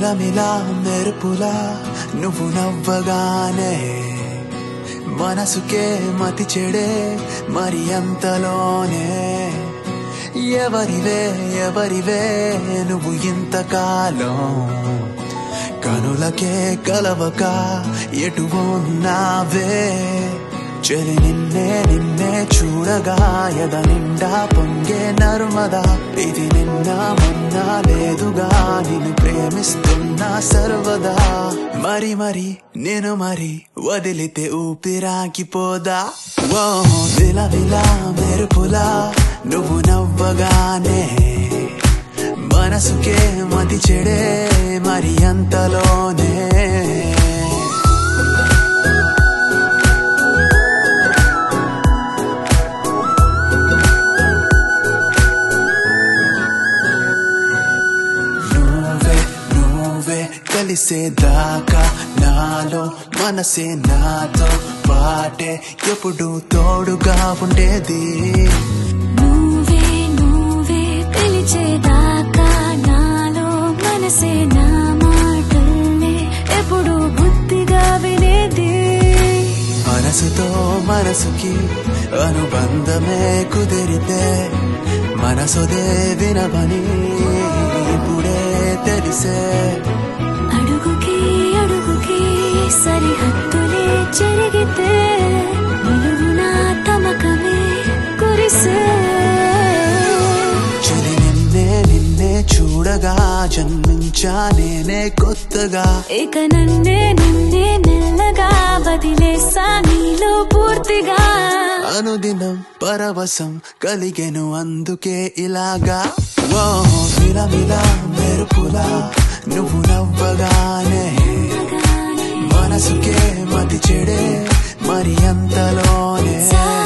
మిలమిలా మెరుపులా నువ్వు నవ్వగానే మనసుకే మతి చెడే మరి అంతలోనే ఎవరివే ఎవరివే నువ్వు ఇంతకాలం కనులకే కలవక ఎటు ఉన్నావే చెలి నిన్నే నిన్నే చూడగా ఎద నిండా పొంగే నర్మదా ఇది నిన్న మొన్న లేదుగా నిన్ను ప్రేమిస్తున్నా సర్వదా మరి మరి నేను మరి వదిలితే ఊపిరాగిపోదా ఓ విల విల మెరుపులా నువ్వు నవ్వగానే మనసుకే మతి చెడే మరి అంతలోనే నువ్వే నువ్వే కలిసేదాకా నాలో మనసే నాతో పాటే ఎప్పుడు తోడుగా ఉండేది నువ్వే నువ్వే పిలిచేదాకా నాలో మనసే నా మాటల్నే ఎప్పుడు బుద్ధిగా వినేది మనసుతో మనసుకి అనుబంధమే కుదిరితే మనసుదే వినవని ఇప్పుడే తెలిసే అడుగుకి అడుగుకి సరిహద్దులే చెరిగితే నిలువునా తమకమే కురిసే చెలి నిన్నే నిన్నే చూడగా జన్మించా నేనే కొత్తగా ఇక నన్నే నన్నే మెల్లగా వదిలేసా నీలో పూర్తిగా అనుదినం పరవశం కలిగెను అందుకే ఇలాగా ఓ మిలమిల మెరుపులా నువ్వు నవ్వగానే మనసుకే మతి చెడే మరి అంతలోనే